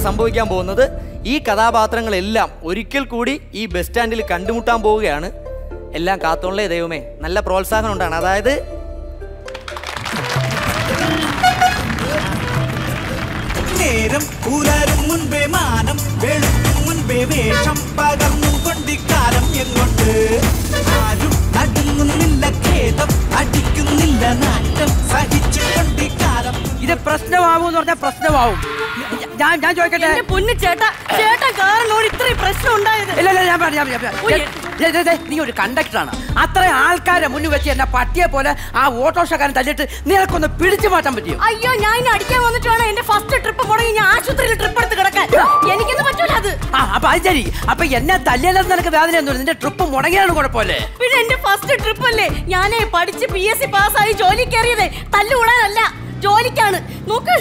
സംഭവിക്കാൻ പോകുന്നത് ഈ കഥാപാത്രങ്ങളെല്ലാം ഒരിക്കൽ കൂടി ഈ ബസ് സ്റ്റാൻഡിൽ കണ്ടുമുട്ടാൻ പോവുകയാണ് എല്ലാം കാത്തോളേ ദൈവമേ നല്ല പ്രോത്സാഹനം ഉണ്ടാണ് അതായത് നേരം പുലരും മുൻപേ മാനം വെളുക്കും മുൻപേ വേഷം പകർന്നും കൊണ്ടിക്കാലം എങ്ങോട്ട് ആരും നടുങ്ങുന്നില്ല ഖേദം അടിക്കുന്നില്ല നാറ്റം സഹിച്ചു കൊണ്ടിക്കാലം ഇത് പ്രശ്നമാവും എന്ന് പറഞ്ഞാൽ പ്രശ്നമാവും ഞാൻ ഞാൻ ചോദിക്കട്ടെ എന്റെ പൊന്നു ചേട്ടാ ചേട്ടാ കാരണമാണ് ഇത്രയും പ്രശ്നം ഉണ്ടായത് ഇല്ല ഇല്ല ഞാൻ പറയാം ഞാൻ പറയാം, ഞാൻ ഉയ്യ്. പറയാം. ദേ, ദേ, ദേ, നീ ഒരു കണ്ടക്ടറാണ് അത്ര ആൾക്കാരെ മുന്നിൽ വെച്ച് എന്നെ പട്ടിയെ പോലെ ആ ഓട്ടോഷക്കാരൻ തല്ലിട്ട് നിനക്കൊന്ന് പിടിച്ചു മാറ്റാൻ പറ്റിയോ അയ്യോ ഞാൻ ഇനി അടിക്കാൻ വന്നിട്ട് വേണം എന്റെ ഫസ്റ്റ് ട്രിപ്പ് മുടങ്ങി ഞാൻ ആശുപത്രിയിൽ ട്രിപ്പ് എടുത്ത് കിടക്കാൻ എനിക്കൊന്നും പറ്റൂല അത് ആ അപ്പൊ അത് ശരി അപ്പൊ എന്നെ തല്ലിയല്ലെന്ന് നിനക്ക് വേദന ഒന്നും നിന്റെ ട്രിപ്പ് മുടങ്ങിയാണ് കുഴപ്പമില്ലേ പിന്നെ എന്റെ ഫസ്റ്റ് ട്രിപ്പ് അല്ലേ ഞാനേ പഠിച്ച് പി എസ് സി പാസ്സായി ജോലി കയറിയതേ തല്ലുകൂടാനല്ല ജോലിക്കാണ് നോക്ക്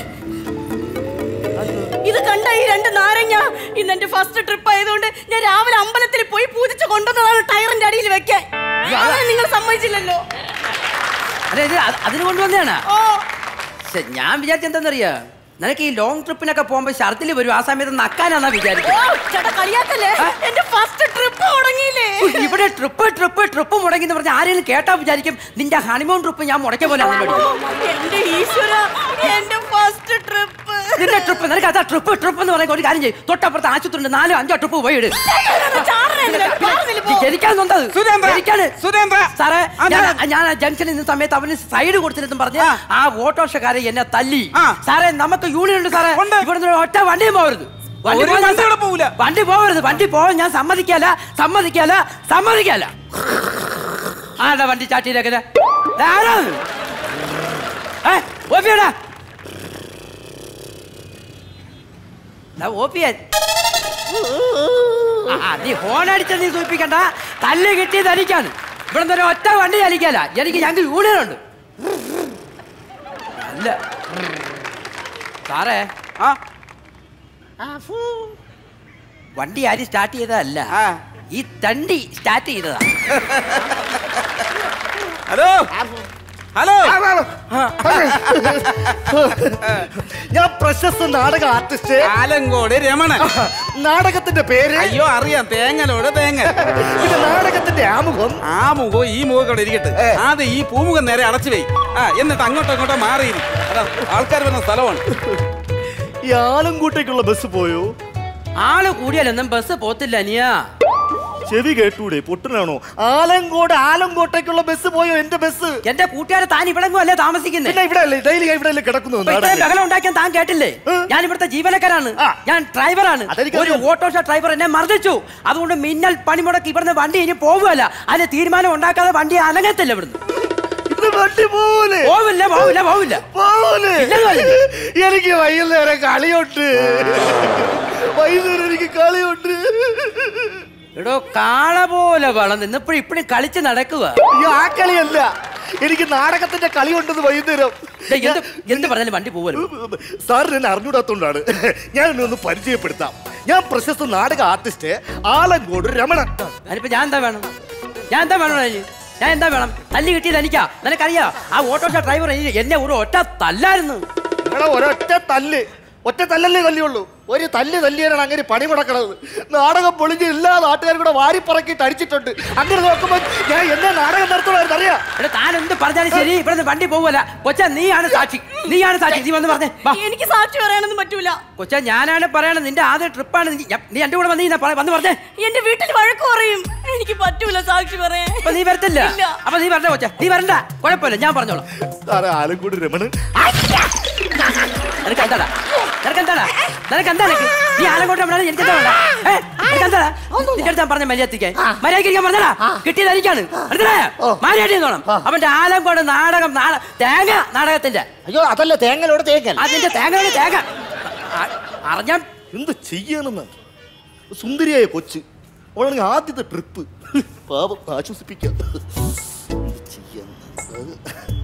ഇത് കണ്ട ഈ രണ്ട് നാരങ്ങ ഇന്ന് എന്റെ ഫസ്റ്റ് ട്രിപ്പ് ആയതുകൊണ്ട് ഞാൻ രാവിലെ അമ്പലത്തിൽ പോയി പൂജിച്ച് കൊണ്ടുവന്നതാണ് ടയറിന്റെ അടിയിൽ വെക്കാൻ അങ്ങനെ നിങ്ങൾ സമ്മതിച്ചില്ലല്ലോ അതെ ഇത് അത് അതിന് കൊണ്ടുവന്നതാണ് ഓ ശ്ശെ, ഞാൻ വിചാരിച്ചെന്താന്നറിയാ നിനക്ക് ഈ ലോങ് ട്രിപ്പിനൊക്കെ പോകുമ്പോ ഷർട്ടിൽ വരും ആ സമയത്ത് നക്കാനാന്നാ ഓ, വിചാരിച്ചത് ചേട്ടാ കളിയാക്കല്ലേ എന്റെ ഫസ്റ്റ് ട്രിപ്പ് തുടങ്ങിയില്ലേ ഇവിടെ ട്രിപ്പ് ട്രിപ്പ് ട്രിപ്പ് മുടങ്ങി എന്ന് പറഞ്ഞാൽ ആരെങ്കിലും കേട്ടാ വിചാരിക്കും നിന്റെ ഹണിമൂൺ ട്രിപ്പ് ഞാൻ മുടക്കിയ പോലെ എന്റെ ഈശ്വര എന്റെ ഫസ്റ്റ് ട്രിപ്പ് നിന്റെ ട്രിപ്പ് നിനക്ക് അതാ ട്രിപ്പ് ട്രിപ്പ് എന്ന് പറയുന്ന ഒരു കാര്യം ചെയ്യും തൊട്ടപ്പുറത്ത് ആശുപത്രി ഉണ്ട് നാലോ അഞ്ചോ ട്രിപ്പ് പോയി ഇട് ജനിക്കാൻ നൊന്തത് ജനിക്കാണ് സാറേ ഞാൻ ഞാൻ ആ ജംഗ്ഷനിൽ നിന്ന സമയത്ത് അവന് സൈഡ് കൊടുത്തിരുന്നും പറഞ്ഞ് ആ ഓട്ടോറിക്ഷക്കാരെ എന്നെ തല്ലി സാറേ നമുക്ക് യൂണിയൻ ഉണ്ട് സാറേ ഇവിടുന്ന് ഒരു ഒറ്റ വണ്ടിയും പോകരുത് വണ്ടി ഒരു പോകാൻ വണ്ടി ഇവിടെ പോകൂല. വണ്ടി പോകരുത് വണ്ടി പോകാൻ ഞാൻ സമ്മതിക്കല സമ്മതിക്കല സമ്മതിക്കല ആടാ വണ്ടി ചാട്ടിയിലേക്കത് ആരാണ് ഏ ഓപ്പിയടാ ഓപ്പിയ നീ ഹോൺ അടിച്ച നീ സൂചിപ്പിക്കണ്ട തല്ല് കിട്ടിയത് എനിക്കാണ് ഇവിടെ നിന്ന് ഒരു ഒറ്റ വണ്ടി ചലിക്കല എനിക്ക് ഞങ്ങൾക്ക് യൂണിയൻ ഉണ്ട് അല്ല സാറേ ആ വണ്ടി ആരും സ്റ്റാർട്ട് ചെയ്തതല്ല ഈ തണ്ടി സ്റ്റാർട്ട് ചെയ്തതാ ഹലോ ഹലോ ഞാൻ പ്രശസ്ത നാടക ആർട്ടിസ്റ്റ് ആലങ്കോട് രമണൻ നാടകത്തിന്റെ പേര് അയ്യോ അറിയാം തേങ്ങലോട് തേങ്ങ പിന്നെ നാടകത്തിന്റെ ആമുഖം ആ മുഖവും ഈ മുഖം ഇവിടെ ഇരിക്കട്ടെ ആദ്യം ഈ പൂമുഖം നേരെ അടച്ചു പോയി ആ എന്നിട്ട് അങ്ങോട്ടോ ഇങ്ങോട്ടോ മാറി അതാ ആൾക്കാർ വരുന്ന സ്ഥലമാണ് ഈ ആലങ്കൂട്ടേക്കുള്ള ബസ് പോയോ ആള് കൂടിയാലൊന്നും ബസ് പോത്തില്ല അനിയാ ചെവി കേട്ടൂടെ പൊട്ടനാണോ ആലങ്കോട് ആലങ്കോട്ടേക്കുള്ള ബസ് പോയോ എന്റെ ബസ് എന്റെ കൂട്ടുകാരെ താൻ ഇവിടെ അല്ലേ താമസിക്കുന്നത് പിന്നെ ഇവിടെ അല്ലേ ഡെയിലി ഇവിടെ അല്ലേ കിടക്കുന്നു ഇപ്പൊ ഇത്രയും ബഹളം ഉണ്ടാക്കിയാൽ താൻ കേട്ടില്ലേ ഞാൻ ഇവിടുത്തെ ജീവനക്കാരാണ് ഞാൻ ഡ്രൈവറാണ് ഒരു ഓട്ടോറിക്ഷ ഡ്രൈവർ എന്നെ മർദ്ദിച്ചു അതുകൊണ്ട് മിന്നൽ പണിമുടക്കി ഇവിടുന്ന് വണ്ടി ഇനി പോവുകയല്ല അതിന് തീരുമാനം ഉണ്ടാക്കാതെ വണ്ടി അനങ്ങത്തില്ല ഇവിടുന്ന് വണ്ടി പോവൂലേ പോവില്ല പോവില്ല പോവില്ല പോവൂലേ ഇല്ലെന്ന് പറഞ്ഞു. എനിക്ക് വൈകുന്നേരം കളിയുണ്ട് വൈകുന്നേരം എനിക്ക് കളിയുണ്ട് എടോ കാള പോലെ വളർന്ന് ഇന്നിപ്പോഴും ഇപ്പഴും കളിച്ച് നടക്കുക അയ്യോ ആ കളിയല്ല എനിക്ക് നാടകത്തിന്റെ കളി ഉണ്ടെന്ന് വൈകുന്നേരം എന്ത് എന്ത് പറഞ്ഞാലും വണ്ടി പോവല്ലോ സാറിന് എന്നെ അറിഞ്ഞൂടാത്തോണ്ടാണ് ഞാൻ എന്നെ ഒന്ന് പരിചയപ്പെടുത്താം ഞാൻ പ്രശസ്ത നാടക ആർട്ടിസ്റ്റ് ആലങ്കോട് രമണൻ അതിനിപ്പോ ഞാൻ എന്താ വേണം ഞാൻ എന്താ വേണം അതിന്? ഞാൻ എന്താ വേണം തല്ലി കിട്ടിയത് എനിക്കാ നിനക്കറിയാ ആ ഓട്ടോറിക്ഷ ഡ്രൈവർ എന്നെ ഒരു ഒറ്റ തല്ലായിരുന്നു നിങ്ങളെ ഒരൊറ്റ തല്ല് ഒറ്റ തല്ലല്ലേ തല്ലിയുള്ളൂ ഒരു തല്ല് തല്ലിയാണ് അങ്ങനെ പണി മുടക്കണത് നാടകം പൊളിഞ്ഞ് എല്ലാ നാട്ടുകാരും കൂടെ വാരിപ്പറക്കിയിട്ട് അടിച്ചിട്ടുണ്ട് അങ്ങനെ നോക്കുമ്പോ ഞാൻ എന്നെ നാടകം നടത്തണമായിരുന്നു അറിയാം എടാ താൻ എന്ത് പറഞ്ഞാലും ശരി ഇവിടെ വണ്ടി പോവല്ല കൊച്ച നീയാണ് സാക്ഷി നീയാണ് സാക്ഷി നീ വന്ന് പറഞ്ഞേ വാ. എനിക്ക് സാക്ഷി പറയാനൊന്നും പറ്റൂല കൊച്ച ഞാനാണ് പറയണത് നിന്റെ ആദ്യ ട്രിപ്പാണ് നീ ഞാൻ- നീ എന്റെ കൂടെ വന്ന് നീ പറ- വന്ന് പറഞ്ഞേ എന്റെ വീട്ടിൽ വഴക്ക് പറയും എനിക്ക് പറ്റൂല സാക്ഷി പറയാൻ അപ്പൊ നീ വരത്തില്ല ഇല്ല. അപ്പൊ നീ പറഞ്ഞ കൊച്ച നീ വരണ്ട കുഴപ്പമില്ല ഞാൻ പറഞ്ഞോളാം സാറേ ആലങ്കോട് രമണൻ നിനക്ക് എന്താടാ നിനക്ക് എന്താടാ നിനക്ക് എന്താ നിനക്ക് നീ ആലങ്കോട്ട് അവിടെ എനിക്ക് എന്താ വേണ്ട ഏ? നിനക്ക് എന്താടാ നിന്റെ അടുത്ത് ഞാൻ പറഞ്ഞ മര്യാദത്തിക്കാൻ മര്യാദയ്ക്ക് പറഞ്ഞടാ കിട്ടിയത് എനിക്കാണ് മര്യാദ നോണം അവന്റെ ആലങ്കോട് നാടകം നാട തേങ്ങ നാടകത്തിന്റെ അയ്യോ അതല്ല തേങ്ങലോട് തേങ്ങൽ അതിന്റെ തേങ്ങയുടെ തേങ്ങ അറിഞ്ഞാ എന്ത് ചെയ്യണമെന്ന് സുന്ദരിയായ കൊച്ച് അവളാണെങ്കിൽ ആദ്യത്തെ ട്രിപ്പ് പാപം ആശ്വസിപ്പിക്കാം എന്ത് ചെയ്യാന്ന്?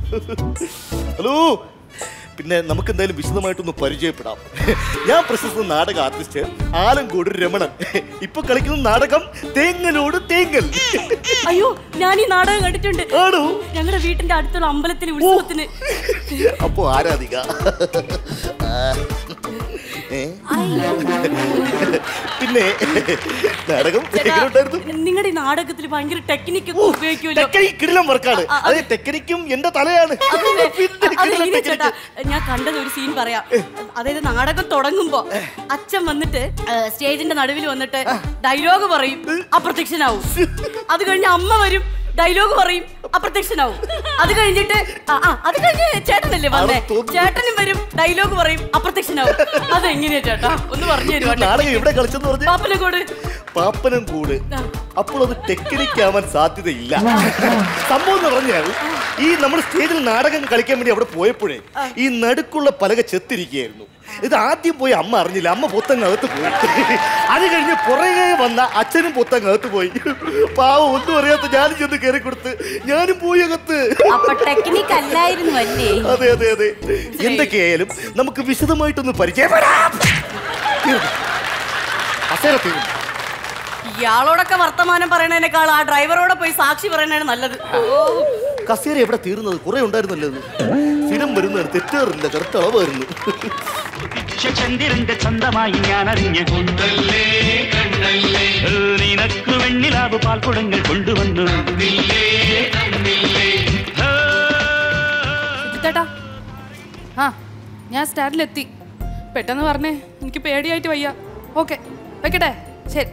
ഹലോ പിന്നെ നമുക്ക് എന്തായാലും വിശദമായിട്ടൊന്ന് പരിചയപ്പെടാം ഞാൻ പ്രശസ്ത നാടക ആർട്ടിസ്റ്റ് ആലങ്കോട് രമണൻ ഇപ്പൊ കളിക്കുന്ന നാടകം തേങ്ങലോട് തേങ്ങൽ അയ്യോ ഞാൻ ഈ നാടകം കണ്ടിട്ടുണ്ട് ആണോ ഞങ്ങളുടെ വീട്ടിന്റെ അടുത്തുള്ള അമ്പലത്തിലെ ഉത്സവത്തിന് അപ്പോ ആരാധിക ആ. ഏ പിന്നെ നാടകം എങ്ങനെയുണ്ടായിരുന്നു നിങ്ങളുടെ ഈ നാടകത്തിൽ ഭയങ്കര ടെക്നിക്ക് ഒക്കെ ഉപയോഗിക്കുമല്ലോ ടെക്നിക് കിടിലം വർക്കാണ് അത് ടെക്നിക്കും എന്റെ തലയാണ് അതല്ലേ? പിന്നെ അത് കിടിലം എങ്ങനെ ചേട്ടാ technique. ഞാൻ കണ്ടത് ഒരു സീൻ പറയാം അതായത് നാടകം തുടങ്ങുമ്പോ അച്ഛൻ വന്നിട്ട് സ്റ്റേജിന്റെ നടുവിൽ വന്നിട്ട് ഡയലോഗ് പറയും അപ്രത്യക്ഷനാവും അത് കഴിഞ്ഞ് അമ്മ വരും ഡയലോഗ് പറയും അപ്രത്യക്ഷനാവും അത് കഴിഞ്ഞിട്ട് ആ, ആ, അത് കഴിഞ്ഞ് ചേട്ടനല്ലേ വന്നേ അത് തോന്നുന്നു. ചേട്ടനും വരും ഡയലോഗ് പറയും അപ്രത്യക്ഷനാവും അതെങ്ങനെയാ ചേട്ടാ ഒന്ന് പറഞ്ഞു ഈ തരുവാ നാടകം എവിടെ കളിച്ചെന്ന് പറഞ്ഞു പാപ്പനെ കൂട് പാപ്പനം കൂട് അപ്പോൾ അത് ടെക്നിക്ക് ആവാൻ സാധ്യതയില്ല സംഭവം എന്ന് പറഞ്ഞാൽ ഈ നമ്മൾ സ്റ്റേജിൽ നാടകം കളിക്കാൻ വേണ്ടി അവിടെ പോയപ്പോഴേ ഈ നടുക്കുള്ള പലക ചെത്തിരിക്കുകയായിരുന്നു ഇത് ആദ്യം പോയി അമ്മ അറിഞ്ഞില്ല അമ്മ പൊത്തങ്ങകത്ത് പോയി അത് കഴിഞ്ഞ് പുറകെ വന്ന അച്ഛനും പൊത്തങ്ങകത്ത് പോയി പാവം ഒന്നും അറിയാത്ത ഞാനും ചെന്ന് കയറി കൊടുത്ത് ഞാനും പോയി അകത്ത് അപ്പൊ ടെക്നിക്ക് അല്ലായിരുന്നു അല്ലേ അതെ അതെ അതെ എന്തൊക്കെയായാലും നമുക്ക് വിശദമായിട്ടൊന്ന് പരിചയപ്പെടാം തീർന്നു. അസേര തീർന്നു ഇയാളോടൊക്കെ വർത്തമാനം പറയണതിനേക്കാൾ ആ ഡ്രൈവറോടെ പോയി സാക്ഷി പറയണതാണ് നല്ലത് ഓ കസേര എവിടെ തീർന്നത് കുറെ ഉണ്ടായിരുന്നല്ലോ ഇത്. സ്ഥിരം വരുന്നതാണ് തെറ്റാറില്ല കറക്റ്റ് അളവായിരുന്നു ചന്ദ്രന്റെ ചന്തമായി ഞാൻ അറിഞ്ഞ കൊണ്ടല്ലേ കണ്ണല്ലേ നിനക്ക് വെണ്ണിലാവ് പാൽക്കുടങ്ങൾ കൊണ്ടുവന്നു ചേട്ടാ ആ ഞാൻ സ്റ്റാൻഡിലെത്തി പെട്ടെന്ന് പറഞ്ഞേ എനിക്ക് പേടിയായിട്ട് വയ്യ ഓക്കെ വെക്കട്ടെ ശരി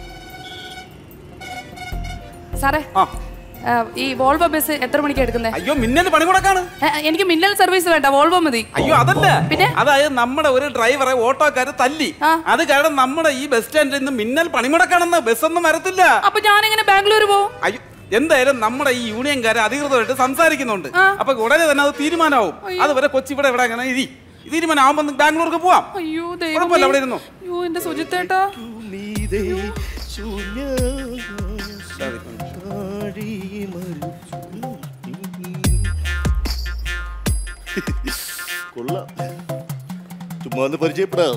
സാറേ ആ ആ, ഈ വോൾവോ ബസ് എത്ര മണിക്ക് എടുക്കുന്നത് അയ്യോ മിന്നൽ പണി കൊടുക്കാണ് എനിക്ക് മിന്നൽ സർവീസ് വേണ്ട വോൾവോ മതി അയ്യോ അതല്ല പിന്നെ? അതായത് നമ്മുടെ ഒരു ഡ്രൈവറെ ഓട്ടോക്കാര് തല്ലി ആ. അത് കാരണം നമ്മുടെ ഈ ബസ് സ്റ്റാൻഡിൽ നിന്ന് മിന്നൽ പണിമുടക്കാണെന്ന് ബസ്സൊന്നും വരത്തില്ല അപ്പൊ ഞാൻ എങ്ങനെ ബാംഗ്ലൂർ പോവും അയ്യോ എന്തായാലും നമ്മുടെ ഈ യൂണിയൻകാരെ അധികൃതമായിട്ട് സംസാരിക്കുന്നുണ്ട് ആ. അപ്പൊ ഉടനെ തന്നെ അത് തീരുമാനമാവും അതുവരെ കൊച്ചി ഇവിടെ ഇവിടെ അങ്ങനെ ഇരി തീരുമാനമാകുമ്പോ നമുക്ക് ബാംഗ്ലൂർക്ക് പോവാം അയ്യോ കുഴപ്പമില്ല, അവിടെ ഇരുന്നോ. അയ്യോ എന്റെ സുജിത്തേട്ടാ നീതേ ശൂന്യ താഴി മരിച്ചു. കൊള്ളാം ചുമ്മാ ഒന്ന് പരിചയപ്പെടാം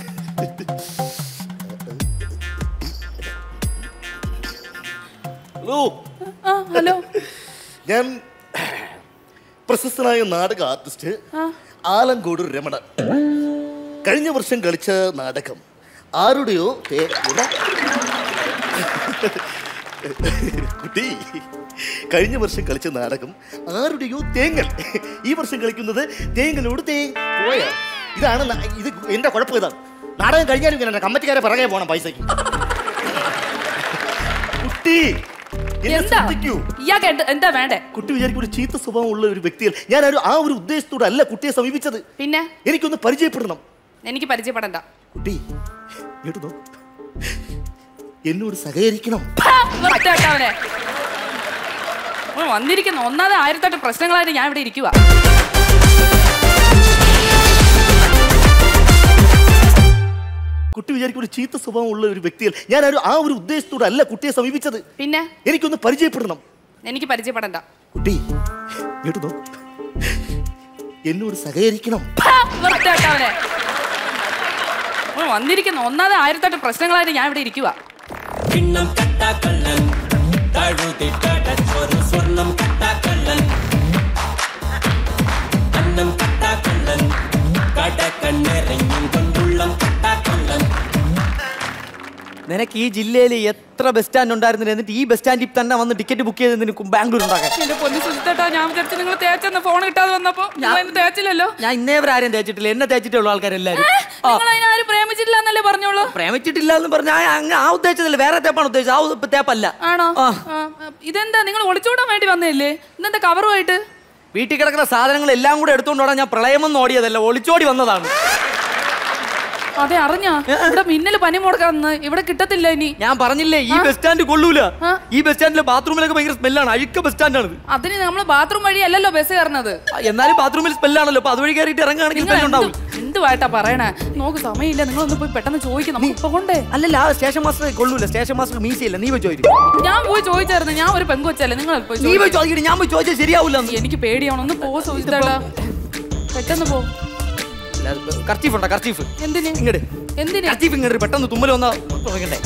ഹലോ ആ ഹലോ ഞാൻ പ്രശസ്തനായ നാടക ആർട്ടിസ്റ്റ് ആലങ്കോട് രമണൻ കഴിഞ്ഞ വർഷം കളിച്ച നാടകം ആരുടെയോ തേ- എടാ. കുട്ടി കഴിഞ്ഞ വർഷം കളിച്ച നാടകം ആരുടെയോ തേങ്ങൽ ഈ വർഷം കളിക്കുന്നത് തേങ്ങലോട് തേ പോയ ഇതാണ് ന- ഇത് എന്റെ കുഴപ്പം ഇതാണ് നാടകം കഴിഞ്ഞാലും ഇങ്ങനെ കമ്മറ്റിക്കാരെ പിറകെ പോണം പൈസക്ക് കുട്ടി എന്നെ എന്താ ശ്രദ്ധിക്കൂ ഇയാൾക്ക് എന്ത്- എന്താ വേണ്ടേ കുട്ടി വിചാരിക്കും ഒരു ചീത്ത സ്വഭാവം ഉള്ള ഒരു വ്യക്തിയാണ് ഞാൻ ആ ഒരു- ആ ഒരു ഉദ്ദേശത്തോടെ അല്ല കുട്ടിയെ സമീപിച്ചത് പിന്നെ എനിക്കൊന്ന് പരിചയപ്പെടണം എനിക്ക് പരിചയപ്പെടണ്ട കുട്ടി ഇങ്ങോട്ട് നോക്ക്. എന്നോട് സഹകരിക്കണം വൃത്തികെട്ടവനെ. ഓ, വന്നിരിക്കുന്നു ഒന്നാമത് ആയിരത്തെട്ട് പ്രശ്നങ്ങളായിട്ട് ഞാൻ ഇവിടെ ഇരിക്കുക കുട്ടി വിചാരിക്കും ഒരു ചീത്ത സ്വഭാവം ഉള്ള ഒരു വ്യക്തിയാണ് ഞാൻ ആ ഒരു- ആ ഒരു ഉദ്ദേശത്തോടെ അല്ല കുട്ടിയെ സമീപിച്ചത് പിന്നെ എനിക്കൊന്ന് പരിചയപ്പെടണം എനിക്ക് പരിചയപ്പെടണ്ട കുട്ടി ഇങ്ങോട്ട് നോക്ക്. എന്നോട് സഹകരിക്കണം വൃത്തികെട്ടവനെ. ഓ, വന്നിരിക്കുന്നു ഒന്നാമത് ആയിരത്തെട്ട് പ്രശ്നങ്ങളായിട്ട് ഞാൻ ഇവിടെ ഇരിക്കുക കിണ്ണം കട്ടാക്കള്ളൻ തഴുതിട്ടടച്ചൊരു സ്വർണം കട്ടാക്കള്ളൻ അന്നം കട്ടാക്കള്ളൻ കടക്കണ്ണെറിഞ്ഞും കൊണ്ടുള്ളം കട്ടാക്കള്ളൻ നിനക്ക് ഈ ജില്ലയിൽ എത്ര ബസ് സ്റ്റാൻഡ് ഉണ്ടായിരുന്നില്ല എന്നിട്ട് ഈ ബസ് സ്റ്റാൻഡിൽ തന്നെ വന്ന് ടിക്കറ്റ് ബുക്ക് ചെയ്ത് നിനക്ക് ബാംഗ്ലൂർ ഉണ്ടാക്കാൻ എന്റെ പൊന്നു സുജിത്തേട്ടാ ഞാൻ വിചാരിച്ചു നിങ്ങൾ തേച്ചെന്ന് ഫോൺ കിട്ടാതെ വന്നപ്പോ നിങ്ങൾ എന്നെ തേച്ചില്ലല്ലോ ഞാൻ ഇന്നേ വരെ ആരും തേച്ചിട്ടില്ല എന്നെ തേച്ചിട്ടേ ഉള്ളൂ ആൾക്കാരെല്ലാരും ആ, നിങ്ങൾ അതിനാരും പ്രേമിച്ചിട്ടില്ല എന്നല്ലേ പറഞ്ഞോളൂ പ്രേമിച്ചിട്ടില്ല എന്ന് പറഞ്ഞാൽ അങ്ങ് ആ ഉദ്ദേശത്തില്ല വേറെ തേപ്പാണ് ഉദ്ദേശിച്ചത് ആ ഉ- തേപ്പല്ല ആണോ ആ. ആ, ആ, ഇതെന്താ നിങ്ങൾ ഒളിച്ചോടാൻ വേണ്ടി വന്നതല്ലേ ഇന്നെന്താ കവറുമായിട്ട് വീട്ടിൽ കിടക്കുന്ന സാധനങ്ങൾ എല്ലാം കൂടെ എടുത്തുകൊണ്ടോടാൻ ഞാൻ പ്രളയമൊന്നും ഓടിയതല്ല ഒളിച്ചോടി വന്നതാണ് അതെ അറിഞ്ഞാ ഇവിടെ മിന്നല് പനി മുടക്കാന്ന് ഇവിടെ കിട്ടത്തില്ല ഇനി ഞാൻ പറഞ്ഞില്ലേ ഈ ബസ് സ്റ്റാൻഡ് കൊള്ളൂല ആ. ഈ ബസ് സ്റ്റാൻഡിലെ ബാത്റൂമിലൊക്കെ ഭയങ്കര സ്മെല്ലാണ് അഴുക്ക ബസ് സ്റ്റാൻഡാണ് അതിന് നമ്മൾ ബാത്റൂം വഴി അല്ലല്ലോ ബസ് കയറുന്നത് എന്നാലും ബാത്റൂമിൽ സ്മെല്ലാണല്ലോ അപ്പൊ അതുവഴി കയറിയിട്ട് ഇറങ്ങുകയാണെങ്കിൽ നിങ്ങൾ സ്മെൽ ഉണ്ടാവും എന്ത് എന്തുവായിട്ടാ പറയണേ നോക്ക് സമയമില്ല നിങ്ങളൊന്ന് പോയി പെട്ടെന്ന് ചോദിക്കും നമുക്ക് ഇപ്പൊ കൊണ്ടേ അല്ലല്ല ആ സ്റ്റേഷൻ മാസ്റ്റർ കൊള്ളൂല സ്റ്റേഷൻ മാസ്റ്റർ മീശയില്ല നീ പോയി ചോദിക്കും ഞാൻ പോയി ചോദിച്ചായിരുന്നു ഞാൻ ഒരു പെങ്കൊച്ചല്ലേ നിങ്ങൾ പോയി നീ ചോദിക്ക്. പോയി ചോദിക്കട്ടെ ഞാൻ പോയി ചോദിച്ചാൽ ശരിയാവൂല എനിക്ക് പേടിയാണ് ഒന്ന് പോ ചോദിച്ചേട്ടാ പെട്ടെന്ന് പോ കർച്ചീഫ് ഉണ്ടോ കർച്ചീഫ് എന്തിന് ഇങ്ങട് എന്തിന് കർച്ചീഫ് ഇങ്ങട് പെട്ടെന്ന് തുമ്മൽ വന്നാ തുടങ്ങണ്ടേ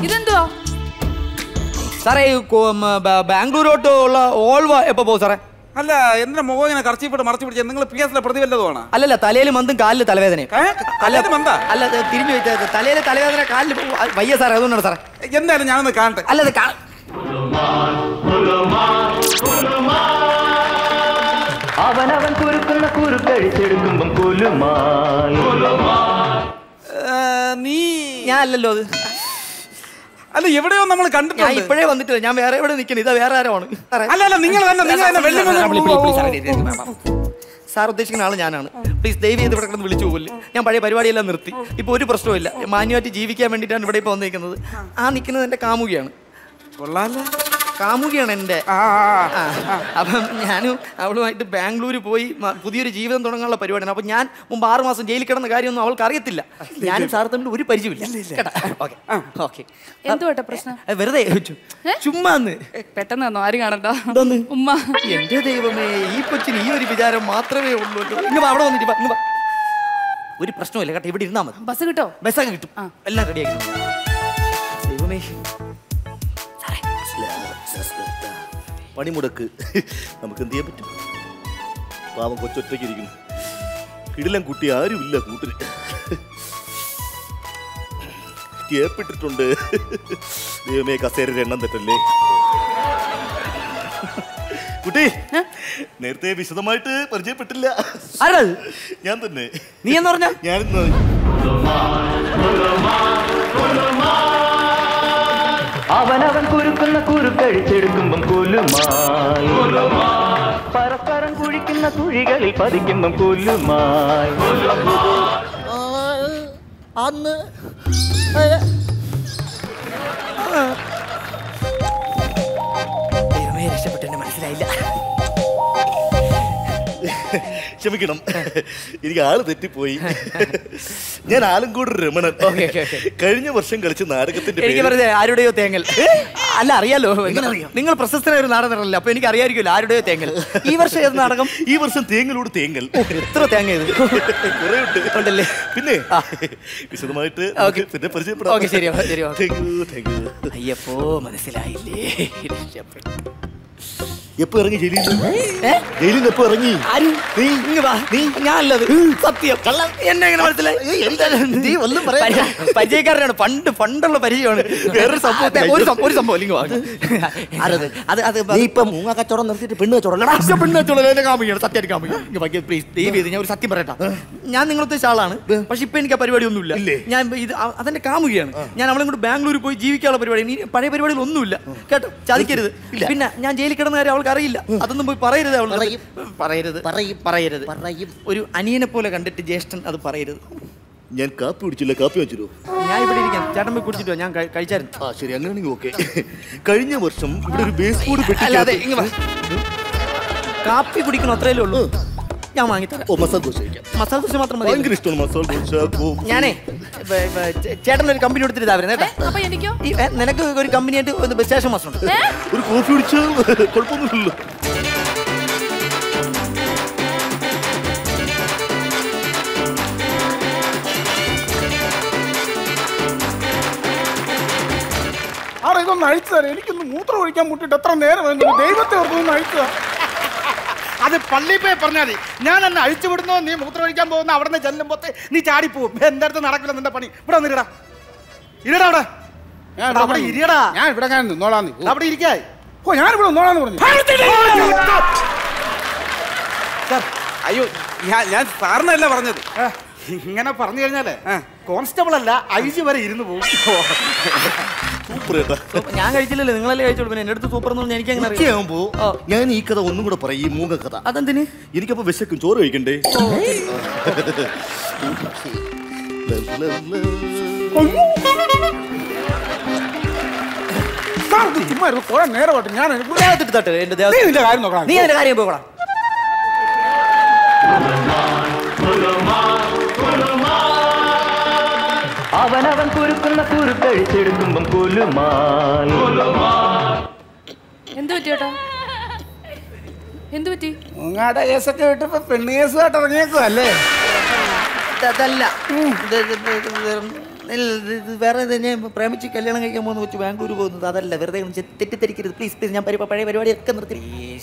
ഇതെന്തുവാ സാറേ ഈ കോ- മ, ബ- ബാംഗ്ലൂരോട്ട് ഉള്ള ഓൾവ എപ്പോ പോകും സാറേ അല്ല എന്തിനാ മുഖം ഇങ്ങനെ കറച്ചിപ്പിട്ട് മറച്ചു പിടിച്ച നിങ്ങൾ പി എസിലെ പ്രതി വല്ലതുമാണ് അല്ലല്ല തലയിൽ മന്തും കാലിൽ തലവേദനയും തലയിൽ മന്താ? അല്ല ഇത് തിരിഞ്ഞു വെച്ചത് തലയിലെ തലവേദന കാലിൽ വയ്യ സാറേ അതുകൊണ്ടാണ് സാറേ എന്തായാലും ഞാനൊന്ന് കാണട്ടെ അല്ലത് കാ- അവനവൻ കുരുക്കുന്ന കുരുക്കഴിച്ചെടുക്കുമ്പം കൊല്ലുമായി ഏ, നീ ഞാൻ അല്ലല്ലോ അത് അല്ല എവിടെയോ നമ്മൾ ഞാൻ കണ്ടിട്ടുണ്ട് ഇപ്പോഴേ വന്നിട്ടില്ല ഞാൻ വേറെ എവിടെ നിൽക്കുന്നത് ഇതാ വേറെ ആരോ ആണ് സാറേ അല്ല അല്ല നിങ്ങൾ തന്നെ നിങ്ങൾ തന്നെ വെള്ളി സാർ ഉദ്ദേശിക്കുന്ന ആള് ഞാനാണ് പ്ലീസ് ദയവ് ചെയ്ത് ഇവിടെ കിടന്ന് വിളിച്ചു പോകില്ല ഞാൻ പഴയ പരിപാടിയെല്ലാം നിർത്തി ഇപ്പോൾ ഒരു പ്രശ്നവുമില്ല മാന്യമായിട്ട് ജീവിക്കാൻ വേണ്ടിയിട്ടാണ് ഇവിടെ ഇപ്പോൾ വന്നിരിക്കുന്നത് ആ നിൽക്കുന്നത് എൻ്റെ കാമുകിയാണ് കൊള്ളാല്ലേ കാമുകിയാണ് എൻ്റെ ആ ആ, ആ. അപ്പം ഞാനും അവളുമായിട്ട് ബാംഗ്ലൂർ പോയി മ- പുതിയൊരു ജീവിതം തുടങ്ങാനുള്ള പരിപാടിയാണ് അപ്പം ഞാൻ മുമ്പ് ആറ് മാസം ജയിലിൽ കിടന്ന കാര്യമൊന്നും അവൾക്ക് അറിയത്തില്ല ഞാനും സാർ തമ്മിൽ ഒരു പരിചയമില്ല കേട്ടോ? ഓക്കെ ഓക്കെ എന്തുവാട്ടെ പ്രശ്നം അത് വെറുതെ ചു- ചുമ്മാന്ന് പെട്ടെന്ന് തന്നോ ആരും കാണണ്ട എന്തോന്ന്? ഉമ്മ എന്റെ ദൈവമേ ഈ കൊച്ചിന് ഈ ഒരു വിചാരം മാത്രമേ ഉള്ളൂ ഇങ്ങ് വാ, അവിടെ വന്നിട്ട് വാ, ഇങ്ങ് വാ. ഒരു പ്രശ്നമില്ല കേട്ടോ ഇവിടെ ഇരുന്നാ മതി ബസ് കിട്ടോ ബസ്സൊക്കെ കിട്ടും എല്ലാം റെഡിയാക്കി ദൈവമേ പണിമുടക്ക് നമുക്ക് എന്ത് ചെയ്യാൻ പറ്റും പാവം കൊച്ചൊറ്റയ്ക്ക് ഇരിക്കുന്നു കിടിലം കുട്ടി ആരുമില്ല കൂട്ടിന് ഏപ്പിട്ടിട്ടുണ്ട് ദൈവമേ കസേരയുടെ എണ്ണം തെറ്റല്ലേ കുട്ടി നേരത്തെ വിശദമായിട്ട് പരിചയപ്പെട്ടില്ല ആരാത് ഞാൻ തന്നെ നീ എന്ന് പറഞ്ഞ ഞാനിന്ന് അവനവൻ കുരുക്കുന്ന കുരുക്കഴിച്ചെടുക്കുമ്പം കൊല്ലുമായി പരസ്പരം കുഴിക്കുന്ന കുഴികളിൽ പതിക്കുമ്പം കൊല്ലുമായി അന്ന് ദൈവമേ രക്ഷപ്പെട്ടു എന്നെ മനസ്സിലായില്ല ക്ഷമിക്കണം എനിക്ക് ആള് തെറ്റിപ്പോയി ഞാൻ Alangode Ramanan okay, okay, okay. കഴിഞ്ഞ വർഷം കളിച്ച നാടകത്തിന്റെ എനിക്ക് പേര് പറഞ്ഞ ആരുടെയോ തേങ്ങൽ അല്ല അറിയാലോ നിങ്ങൾ പ്രശസ്തനായ ഒരു നാടകനല്ലേ അപ്പൊ എനിക്ക് അറിയാമായിരിക്കുമല്ലോ ആരുടെയോ തേങ്ങൽ ഈ വർഷം ഏത് നാടകം ഈ വർഷം തേങ്ങലോട് തേങ്ങൽ എത്ര തേങ്ങ ഇത് കുറേ ഉണ്ട് ഉണ്ടല്ലേ പിന്നെ വിശദമായിട്ട് ഓക്കേ. നമുക്ക് പിന്നെ പരിചയപ്പെടാം ഓക്കേ, ശരി, ശരി, okay. Thank you, thank you. അയ്യപ്പോ മനസ്സിലായില്ലേ രക്ഷപ്പെട്ടു. എപ്പോ ഇറങ്ങി ജയിലിൽ ഏ? ജയിലിൽ നിന്ന് എപ്പോ ഇറങ്ങി ആര്? ഇങ്ങ് വാ. ഞാനല്ലത് സത്യം എന്നെ എങ്ങനെ മനസ്സിലായി നീ ഒന്നും പറയാ പരി- പരിചയക്കാരനാണ് പണ്ട് പണ്ടുള്ള പരിചയമാണ് വേറൊരു സംഭവം ഒരു സംഭവം ഒരു സംഭവം ഇങ്ങ് വാ. അത് അത് നീ ഇപ്പൊ മൂങ്ങ കച്ചവടം നിർത്തിയിട്ട് പെണ്ണ് കച്ചവടം പക്ഷെ പെണ്ണ് വെച്ചോളൂ എന്നെ കാമുകയാണ് സത്യമായിട്ട് കാമുക പ്ലീസ് ദയവ് ചെയ്ത് ഞാൻ ഒരു സത്യം പറയട്ടാ ഞാൻ നിങ്ങൾ ഉദ്ദേശിച്ച ആളാണ് പക്ഷെ ഇപ്പൊ എനിക്ക് ആ പരിപാടി ഒന്നുമില്ല ഇല്ലേ? ഞാൻ ഇപ്പൊ ഇത് അ- അതെന്റെ കാമുകയാണ് ഞാൻ അവളെ കൂടെ ബാംഗ്ലൂരിൽ പോയി ജീവിക്കാനുള്ള പരിപാടി ഇനി പഴയ പരിപാടികൾ ഒന്നുമില്ല കേട്ടോ ചതിക്കരുത് പിന്നെ ഞാൻ ജയിലിൽ കിടന്ന കാര്യം അവൾക്ക് അറിയില്ല അതൊന്നും പോയി പറയരുത് അവൾ പറയും. പറയരുത് പറയും. പറയരുത് പറയും. ഒരു അനിയനെ പോലെ കണ്ടിട്ട് ജ്യേഷ്ഠൻ അത് പറയരുത് ഞാൻ കാപ്പി കുടിച്ചില്ല കാപ്പി വെച്ചിരോ ഞാൻ ഇവിടെ ഇരിക്കാം ചേട്ടൻ പോയി കുടിച്ചിട്ടോ ഞാൻ കഴി- കഴിച്ചായിരുന്നു ആ ശരി അങ്ങനെയാണെങ്കിൽ ഓക്കെ കഴിഞ്ഞ വർഷം ഇവിടെ ഒരു ബേസ് ബോർഡ് പെട്ടി അല്ല അതെ ഇങ്ങ് വാ. കാപ്പി കുടിക്കണം അത്രയല്ലേ ഉള്ളൂ ഞാൻ വാങ്ങിത്തരാം ഓ മസാല ദോശ കഴിക്കാം മസാല ദോശ മാത്രം മതി ഭയങ്കര ഇഷ്ടമാണ് മസാല ദോശ കോഫി. ഞാനേ ചേട്ടൻ ഒരു കമ്പനി എടുത്തിട്ട് ഇതാ വരുന്നത് കേട്ടോ അപ്പൊ എനിക്കോ ഈ, ഏ, നിനക്ക് ഒരു കമ്പനി ആയിട്ട് ഒരു വിശേഷം മാസമുണ്ട് ഒരു കോഫി കുടിച്ചാൽ കുഴപ്പമൊന്നുമില്ലല്ലോ ആടെ ഇതൊന്ന് അഴിച്ചു തരാം എനിക്കൊന്ന് മൂത്രം ഒഴിക്കാൻ മുട്ടിട്ട് എത്ര നേരം വേണം ദൈവത്തെ ഓർത്തൊന്ന് അഴിച്ചു തരാം അത് പള്ളി പോയി പറഞ്ഞാൽ മതി ഞാൻ എന്നെ അഴിച്ചു വിടുന്നോ നീ മൂത്രമൊഴിക്കാൻ പോകുന്ന അവിടെ നിന്ന് ചെല്ലുമ്പോ നീ ചാടിപ്പോവും എന്റെ അടുത്ത് നടക്കില്ല നിന്റെ പണി ഇവിടെ വന്നിരടാ ഇരടാ അവിടെ ഞാൻ അവിടെ ഇരിയടാ ഞാൻ ഇവിടെ ഞാൻ നിന്നോളാം നീ അവിടെ ഇരിക്കായി ഓ ഞാൻ ഇവിടെ നിന്നോളാന്ന് പറഞ്ഞു സാർ അയ്യോ ഞാൻ ഞാൻ സാറിനല്ല പറഞ്ഞത് ഇങ്ങനെ പറഞ്ഞു കഴിഞ്ഞാലേ കോൺസ്റ്റബിൾ അല്ല ഐ ജി വരെ ഇരുന്ന് പോകും സൂപ്പർ കേട്ടാ ഞാൻ കഴിച്ചില്ലല്ലോ നിങ്ങളല്ലേ കഴിച്ചോളൂ പിന്നെ എന്റെ അടുത്ത് സൂപ്പർ എന്ന് പറഞ്ഞാൽ എനിക്ക് അങ്ങനെ അറിയാം ഉച്ചയാകുമ്പോ ഞാൻ ഈ കഥ ഒന്നും കൂടെ പറയും ഈ മൂങ്ങ കഥ അതെന്തിന് എനിക്കപ്പോ വിശക്കും ചോറ് കഴിക്കണ്ടേ സാർ ഇത് ചുമ്മാ ഇരുന്ന് കുറെ നേരമായിട്ട് ഞാൻ ദേഹത്തിട്ട് തട്ട് എന്റെ ദേഹത്ത്. നീ നിന്റെ കാര്യം നോക്കണം നീ എന്റെ കാര്യം പോകണം അവനവൻ കുരുക്കുന്ന കുരുക്കഴിച്ചെടുക്കുമ്പം കൊല്ലുമായി എന്ത് പറ്റി ചേട്ടാ എന്ത് പറ്റി മൂങ്ങാടെ കേസൊക്കെ വിട്ടപ്പോ പെണ്ണ് കേസുമായിട്ട് ഇറങ്ങിയേക്കും അല്ലേ അതല്ല ഇത് ഇത് ഇത് ഇത് ഇല്ല, ഇത് ഇത് വേറെ ഇത് ഞാൻ പ്രേമിച്ച് കല്യാണം കഴിക്കാൻ പോകുന്ന വെച്ച് ബാംഗ്ലൂർ പോകുന്നത് അതല്ല വെറുതെ ഒന്ന് ചെ- തെറ്റിദ്ധരിക്കരുത് പ്ലീസ് പ്ലീസ് ഞാൻ പരി- പഴയ പരിപാടിയൊക്കെ നിർത്തി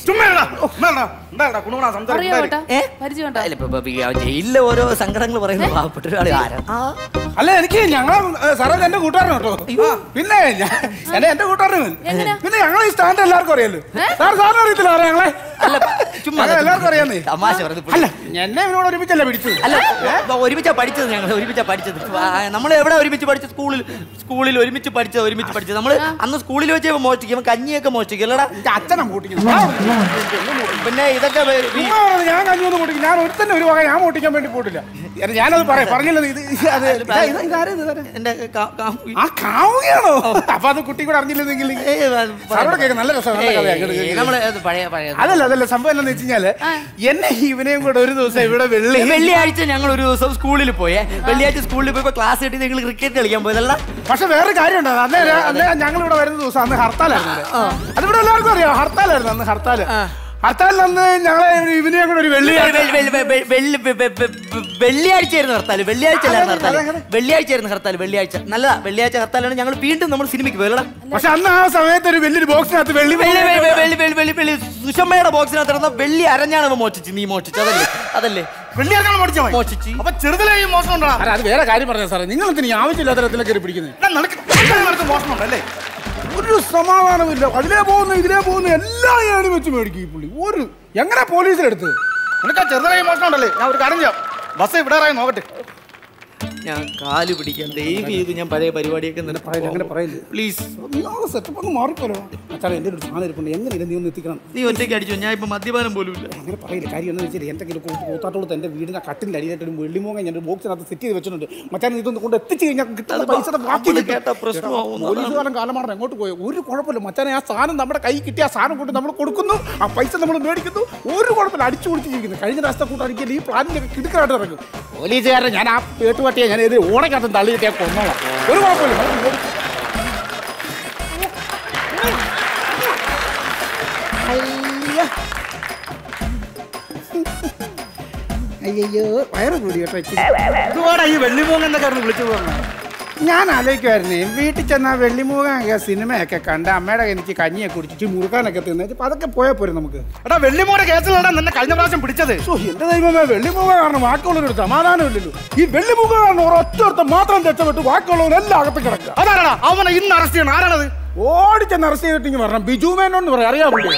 അറിയോ ഏട്ടാ ഏ? പരിചയം ഉണ്ടോ അല്ല, ഇപ്പൊ- ഇപ്പൊ ഈ ജയിലിലെ ഓരോ സങ്കടങ്ങൾ പറയുന്ന പാവപ്പെട്ട ഒരാൾ ആരാ ആ അല്ല എനിക്ക് ഞങ്ങൾ സാറേ ഇത് എന്റെ കൂട്ടുകാരൻ കേട്ടോ ആ, പിന്നെ ഞാൻ- എന്നെ എന്റെ കൂട്ടുകാരൻ പിന്നെ ഞങ്ങൾ ഈ സ്റ്റാൻഡ് എല്ലാവർക്കും അറിയാലോ സാർ സാറിന് അറിയത്തില്ല സാറേ ഞങ്ങളെ അല്ല ചുമ്മാ ഞങ്ങളെ എല്ലാവർക്കും അറിയാന്നേ തമാശ പറഞ്ഞത് അല്ല എന്നെ ഇവനോട് ഒരുമിച്ചല്ല പിടിച്ചത് അല്ല ഇപ്പൊ ഒരുമിച്ചാ പഠിച്ചത് ഞങ്ങൾ ഒരുമിച്ചാ പഠിച്ചത് നമ്മൾ എവിടെ ഒരുമിച്ച് പഠിച്ച സ്കൂളിൽ സ്കൂളിൽ ഒരുമിച്ച് പഠിച്ചത് ഒരുമിച്ച് പഠിച്ചത് നമ്മൾ അന്ന് സ്കൂളിൽ വെച്ച് മോഷ്ടിക്കും ഇവൻ കഞ്ഞിയൊക്കെ മോഷ്ടിക്കും അല്ലടാ എന്റെ അച്ഛനെ കൂട്ടിക്കുന്നു പിന്നെ ഇതൊക്കെ വേ- ഈ- ചുമ്മാ പറഞ്ഞത് ഞാൻ കഞ്ഞൊന്നും കൂട്ടിക്കും ഞാൻ ഒരുത്തന്നെ ഒരു വക ഞാൻ ഓട്ടിക്കാൻ വേണ്ടി പോയിട്ടില്ല എന്നെ ഞാനത് പറയാം പറഞ്ഞില്ലത് ഇത് ഇത് അത് ഇതാ, ഇത് ഇതാരാ ഇത് ഇതാരാ? എന്റെ കാ- കാ- ആ കാവുകയാണോ അപ്പൊ അത് കുട്ടി കൂടെ അറിഞ്ഞില്ലെന്നെങ്കിൽ ഏയ് വ- സാറോട് കേൾക്കാം നല്ല രസം നല്ല കഥയാ കേട്ടോ, ഏയ് കേട്ടോ. നമ്മള് അത് പഴയ പഴയ അതല്ല അതല്ല സംഭവം എന്താണെന്ന് വെച്ച് കഴിഞ്ഞാല് എന്നെ ഇവനെയും കൂടെ ഒരു ദിവസം ഇവിടെ വെള്ളി വെള്ളിയാഴ്ച ഞങ്ങൾ ഒരു ദിവസം സ്കൂളിൽ പോയേ വെള്ളിയാഴ്ച സ്കൂളിൽ പോയപ്പോ ക്ലാസ് കിട്ടി നിങ്ങൾ ക്രിക്കറ്റ് കളിക്കാൻ പോയതല്ല പക്ഷെ വേറെ കാര്യമുണ്ട് അന്നേ അന്നേ ഞങ്ങൾ ഇവിടെ വരുന്ന ദിവസം അന്ന് ഹർത്താലായിരുന്നു ഇവിടെ. അതിവിടെ എല്ലാവർക്കും അറിയാം ഹർത്താലായിരുന്നു അന്ന് ഹർത്താല് ഹർത്താലിൽ അന്ന് ഞങ്ങളെ ഇവനെയും കൂടെ ഒരു വെള്ളി വെള്ളിയാഴ്ച ആയിരുന്നു ഹർത്താൽ വെള്ളിയാഴ്ച അല്ലായിരുന്നു ഹർത്താൽ വെള്ളിയാഴ്ച ആയിരുന്നു ഹർത്താൽ വെള്ളിയാഴ്ച നല്ലതാ വെള്ളിയാഴ്ച ഹർത്താലാണ് ഞങ്ങൾ വീണ്ടും നമ്മൾ സിനിമയ്ക്ക് പോയല്ലടാ പക്ഷെ അന്ന് ആ സമയത്ത് ഒരു വലിയൊരു ബോക്സിനകത്ത് വെള്ളി വെള്ളി വെള്ളി വെള്ളി വെള്ളി വെള്ളി വെള്ളി സുഷമ്മയുടെ ബോക്സിനകത്ത് ഇരുന്ന വെള്ളി അരഞ്ഞാണ് അവൻ മോഷിച്ച് നീ മോഷിച്ചു അതല്ലേ അതല്ലേ വെള്ളിയാർക്കാണ് പഠിച്ചോ മോഷിച്ച് അപ്പൊ ചെറുതിലെ ഈ മോശം ഉണ്ടോ അല്ല അത് വേറെ കാര്യം പറഞ്ഞ സാറേ നിങ്ങൾ എന്തിനാ ഈ ആവശ്യമില്ലാത്ത തരത്തിലൊക്കെ കയറി പിടിക്കുന്നത് നിനക്ക് നിനക്ക് മോശം ഉണ്ടല്ലേ ഒരു സമാധാനമില്ല അതിലേ പോകുന്നു ഇതിലേ പോകുന്നു എല്ലാം ഏണി വെച്ച് മേടിക്കും ഈ പുള്ളി ഒരു എങ്ങനെ പോലീസിലെടുത്ത് നിനക്ക് ആ ചെറുതിലെ ഈ മോശം ഉണ്ടല്ലേ ഞാൻ ഒരു കാര്യം ചെയ്യാം ബസ് ഇവിടെ നോക്കട്ടെ ഞാൻ കാല് പിടിക്കാൻ ദൈവം ചെയ്ത് ഞാൻ പഴയ പരിപാടിയൊക്കെ പറയില്ല അങ്ങനെ പറയില്ല പ്ലീസ് സെറ്റപ്പ് ഒന്ന് മാറിപ്പോലോ അച്ഛാ എൻ്റെ ഒരു സാധനം ഇരിപ്പുണ്ട് എങ്ങനെ നീ ഒന്ന് എത്തിക്കണം നീ ഒറ്റയ്ക്ക് അടിച്ചു ഞാൻ ഇപ്പൊ മദ്യപാനം പോലും ഇല്ല അങ്ങനെ പറയില്ല കാര്യം എന്ന് വെച്ചാൽ എന്തെങ്കിലും കൂത്താട്ടോളത്ത് എൻ്റെ വീടിൻ്റെ കട്ടിൻ്റെ അടിയിലായിട്ട് ഒരു വെള്ളിമോങ്ങ ഞാൻ ഒരു ബോക്സിനകത്ത് സെറ്റ് ചെയ്ത് വെച്ചിട്ടുണ്ട് മച്ചാൻ ഇതൊന്ന് കൊണ്ട് എത്തിച്ച് കഴിഞ്ഞാൽ കിട്ടുന്ന പൈസ ബാക്കി അവള് കേട്ടാ പ്രശ്നമാവും. പോലീസുകാരൻ കാലമാടൻ എങ്ങോട്ട് പോയി ഒരു കുഴപ്പമില്ല മച്ചാനെ ആ സാധനം നമ്മുടെ കൈ കിട്ടിയ ആ സാധനം കൊണ്ട് നമ്മൾ കൊടുക്കുന്നു ആ പൈസ നമ്മൾ മേടിക്കുന്നു ഒരു കുഴപ്പമില്ല അടിച്ചു പൊളിച്ച് ജീവിക്കുന്നു കഴിഞ്ഞ രാഷ്ട്ര കൂട്ട് അടിക്കൽ ഈ പ്ലാനിലൊക്കെ കിടുക്കായിട്ട് ഇറങ്ങും പോലീസുകാരൻ ഞാൻ ആ പേട്ടുപട്ടിയെ ഞാൻ ഏത് ഓണക്കകത്ത് തള്ളി കിട്ടിയാൽ കൊന്നോളാം ഒരു കുഴപ്പമില്ല നമുക്ക് മേടിക്കാം. അയ്യോ വയറ് കൂടി കേട്ടോ ഇച്ചിരി. ഇതുപാടാ ഈ വെള്ളിമൂങ്ങ എന്നൊക്കെ വിളിച്ചു പോകുന്നത് ഞാൻ ആലോചിക്കുമായിരുന്നേ വീട്ടിൽ ചെന്നാൽ വെള്ളിമൂകൊക്കെ സിനിമയൊക്കെ കണ്ട് അമ്മയുടെ എനിക്ക് കഞ്ഞിയൊക്കെ കുടിച്ചിട്ട് മുറുക്കാനൊക്കെ തിന്നു അപ്പൊ അതൊക്കെ പോയാൽ പോരെ നമുക്ക് എടാ വെള്ളിമൂടെ കേസിലാണ് നിന്നെ കഴിഞ്ഞ പ്രാവശ്യം പിടിച്ചത് ഓ എന്റെ ദൈവമേ വെള്ളിമൂക കാരണം ബാക്കിയുള്ളവരൊരു സമാധാനമില്ലല്ലോ ഈ വെള്ളിമൂക കാരണം ഒരൊറ്റ മാത്രം രക്ഷപ്പെട്ട് ബാക്കിയുള്ളവരെല്ലാം അകത്ത് കിടക്കുക അതാരടാ അവനെ ഇന്ന് അറസ്റ്റ് ചെയ്യണം ആരാണത് ഓടിച്ചെന്ന് അറസ്റ്റ് ചെയ്തിട്ട് പറഞ്ഞു ബിജു മേനോൻ എന്ന് പറയാം അറിയാമല്ലോ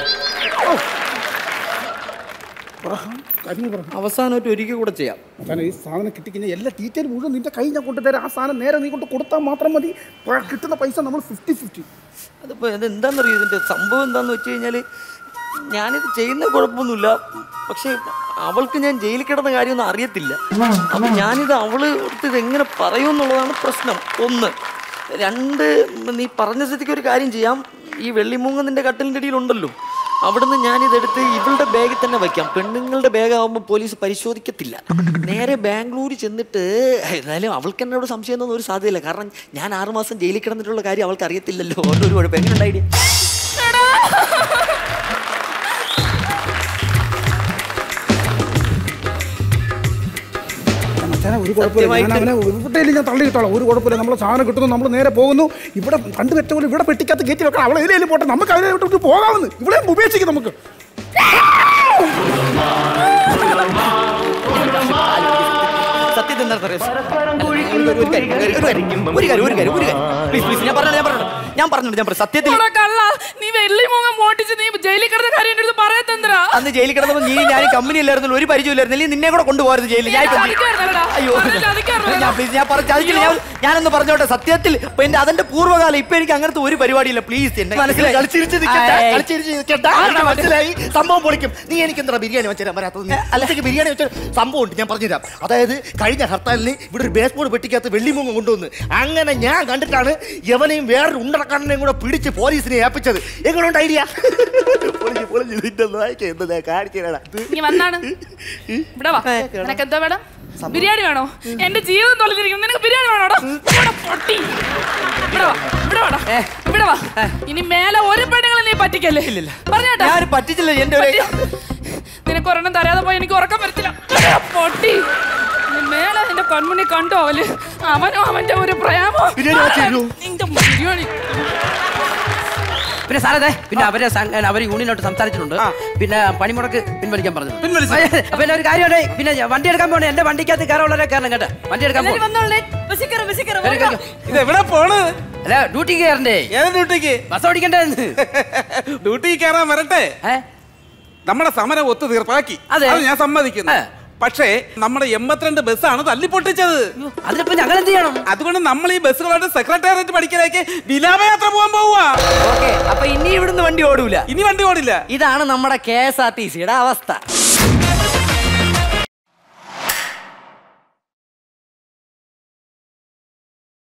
കാര്യം പറ അവസാനമായിട്ട് ഒരിക്കൽ കൂടെ ചെയ്യാം കാരണം ഈ സാധനം കിട്ടിക്കഴിഞ്ഞാൽ എല്ലാ ഡീറ്റെയിൽ മുഴുവൻ നിന്റെ കൈ ഞാൻ കൊണ്ടുതരാം ആ സാധനം നേരെ നീ കൊണ്ട് കൊടുത്താൽ മാത്രം മതി പ- കിട്ടുന്ന പൈസ നമ്മൾ ഫിഫ്റ്റി ഫിഫ്റ്റി അതിപ്പോ ഇത് എന്താണെന്നറിയോ ഇതിന്റെ സംഭവം എന്താന്ന് വെച്ച് കഴിഞ്ഞാല് ഞാനിത് ചെയ്യുന്ന കുഴപ്പമൊന്നുമില്ല പക്ഷെ അവൾക്ക് ഞാൻ ജയിലിൽ കിടന്ന കാര്യമൊന്നും അറിയത്തില്ല അപ്പൊ ഞാനിത് അവള് അടുത്ത് ഇത് എങ്ങനെ പറയുമെന്നുള്ളതാണ് പ്രശ്നം ഒന്ന് രണ്ട് നീ പറഞ്ഞ സ്ഥിതിക്ക് ഒരു കാര്യം ചെയ്യാം ഈ വെള്ളിമൂങ്ങ നിന്റെ കട്ടിലിന്റെ അടിയിലുണ്ടല്ലോ അവിടുന്ന് ഞാനിതെടുത്ത് ഇവളുടെ ബാഗിൽ തന്നെ വയ്ക്കാം പെണ്ണുങ്ങളുടെ ബാഗ് ആവുമ്പോൾ പോലീസ് പരിശോധിക്കത്തില്ല നേരെ ബാംഗ്ലൂർ ചെന്നിട്ട് എന്നാലും അവൾക്ക് എന്നോട് സംശയം ഒന്നും ഒരു സാധ്യതയില്ല കാരണം ഞാൻ ആറുമാസം ജയിലിൽ കിടന്നിട്ടുള്ള കാര്യം അവൾക്ക് അറിയത്തില്ലല്ലോ അതുകൊണ്ട് ഒരു കുഴപ്പം എങ്ങനെ ഐഡിയ മച്ചാനെ ഒരു കുഴപ്പമില്ല ഞാൻ അവനെ എവിടെയും ഞാൻ തള്ളി കിട്ടോളാം ഒരു കുഴപ്പമില്ല നമ്മൾ സാധനം കിട്ടുന്നു നമ്മൾ നേരെ പോകുന്നു ഇവിടെ കണ്ടു വെച്ച പോലെ ഇവിടെ പെട്ടിക്കകത്ത് കയറ്റി വെക്കണം അവളെ ഇതിലേലും പോട്ടെ നമുക്ക് അതിനെ വിട്ടിട്ട് പോകാമെന്ന് ഇവിടെ ഉപേക്ഷിക്കും നമുക്ക് സത്യത്തിൽ എന്താ അറിയോ? ഒരു കാര്യം, ഒരു കാര്യം, ഒരു കാര്യം, ഒരു കാര്യം, ഒരു കാര്യം, ഒരു കാര്യം. Please, please, ഞാൻ പറഞ്ഞോ ഞാൻ പറഞ്ഞോ ഞാൻ പറഞ്ഞിട്ടുണ്ട് ഞാൻ പറഞ്ഞു സത്യത്തിൽ എടാ കള്ള നീ വെള്ളി മുഖം മോട്ടിച്ച് നീ ജയിലിൽ കിടന്ന കാര്യം എന്റെ അടുത്ത് പറയത്തെന്തരാ അന്ന് ജയിലിൽ കിടന്നപ്പോൾ നീ ഞാൻ കമ്പനി ഇല്ലായിരുന്നല്ലോ ഒരു പരിചയമില്ലായിരുന്നില്ല നിന്നെ കൂടെ കൊണ്ടുപോകരുത് ജയിലിൽ ഞാൻ ഇപ്പൊ- ചതിക്കായിരുന്നല്ലോടാ. അയ്യോ അവനെ ചതിക്കായിരുന്നല്ലോ. ഞാൻ പ്ലീസ് ഞാൻ പറഞ്ഞു ചതിക്കില്ല ഞാൻ ഞാനൊന്ന് പറഞ്ഞോട്ടെ സത്യത്തിൽ ഇപ്പൊ എന്റെ അതിന്റെ പൂർവ്വകാലം ഇപ്പൊ എനിക്ക് അങ്ങനത്തെ ഒരു പരിപാടിയില്ല പ്ലീസ് എന്റെ മനസ്സിലായി കളിച്ചിരിച്ച് നിൽക്കട്ടെ ഏയ്. കളിച്ചിരിച്ച് നിൽക്കട്ടെ എനിക്ക് മനസ്സിലായി സംഭവം പൊളിക്കും നീ എനിക്ക് എന്താ ബിരിയാണി വെച്ചാൽ വരാത്തത് നീ അല്ലത്തേക്ക് ബിരിയാണി വെച്ച സംഭവം ഉണ്ട് ഞാൻ പറഞ്ഞുതരാം അതായത് കഴിഞ്ഞ ഹർത്താലിന് ഇവിടെ ഒരു ബേസ് ബോർഡ് പെട്ടിക്കകത്ത് വെള്ളിമൂങ്ങ കൊണ്ടുവന്ന് അങ്ങനെ ഞാൻ കണ്ടിട്ടാണ് യവനെയും വേറൊരു ഉണ്ടടക്കാരനെയും കൂടെ പിടിച്ച് പോലീസിനെ ഏൽപ്പിച്ചത് എങ്ങനെയുണ്ട് ഐഡിയ പൊളിഞ്ഞ് പൊളിഞ്ഞ് നിന്റെ നായ്ക്ക് എന്താ കാണിക്കാനാ നീ വന്നാണ് ഇവിടെ വാ നിനക്ക് എന്താ വേണം ബിരിയാണി വേണോ എന്റെ ജീവിതം തൊലഞ്ഞിരിക്കുന്നു നിനക്ക് ബിരിയാണി വേണോടാ ഇവിടെ പൊട്ടി ഇവിടെ വാ ഇവിടെ വാടാ ഇവിടെ വാ ഇനി മേലെ ഒരു പെണ്ണുങ്ങളെ നീ പറ്റിക്കല്ലേ ഇല്ലില്ല. പറഞ്ഞേട്ടാ ഞാൻ പറ്റിച്ചില്ല എന്റെ ഒരു നിനക്ക് ഒരെണ്ണം തരാതെ പോയി എനിക്ക് ഉറക്കം വരത്തില്ല ഇവിടെ പൊട്ടി മേലെ എന്റെ കൺമുന്നിൽ കണ്ടു അവല് അവനോ അവന്റെ ഒരു പ്രേമോ ബിരിയാണി വെച്ച് തരുമോ? നിന്റെ ബിരിയാണി പിന്നെ സാറേ ദേ, പിന്നെ അവരെ സംഘ- അവര് യൂണിയനോട്ട് സംസാരിച്ചിട്ടുണ്ട് പിന്നെ പണിമുടക്ക് പിൻവലിക്കാൻ പറഞ്ഞു പിൻവലിച്ചു. പിന്നെ ഒരു കാര്യമാണ് പിന്നെ ഞാൻ വണ്ടി എടുക്കാൻ പോണേ എന്റെ വണ്ടിക്കകത്ത് കയറുള്ളവരെ കയറണം കേട്ടോ വണ്ടി എടുക്കാൻ എല്ലാരും പോകും വന്നോളേ ബസ്സിൽ കയറ് ബസ്സിൽ കയറ് വേഗം. ഇത് എവിടെ പോണ് അല്ല ഡ്യൂട്ടിക്ക് കയറണ്ടേ ഏത് ഡ്യൂട്ടിക്ക് ബസ് ഓടിക്കണ്ടേ ഡ്യൂട്ടിക്ക് കയറാൻ വരട്ടെ ഏ നമ്മുടെ സമരം ഒത്തു തീർപ്പാക്കി അതെ. അത് ഞാൻ സമ്മതിക്കുന്നു ഏ. പക്ഷേ നമ്മുടെ എൺപത്തിരണ്ട് ബസ്സാണ് തല്ലിപ്പൊട്ടിച്ചത് അതിനിപ്പോ ഞങ്ങൾ എന്ത് ചെയ്യണം അതുകൊണ്ട് നമ്മൾ ഈ ബസ്സുകളായിട്ട് സെക്രട്ടേറിയറ്റ് പഠിക്കലേക്ക് വിലാപയാത്ര പോകാൻ പോവുക ഓക്കെ അപ്പൊ ഇനി ഇവിടുന്ന് വണ്ടി ഓടൂല ഇനി വണ്ടി ഓടില്ല ഇതാണ് നമ്മുടെ കെ എസ് ആർ ടി സിയുടെ അവസ്ഥ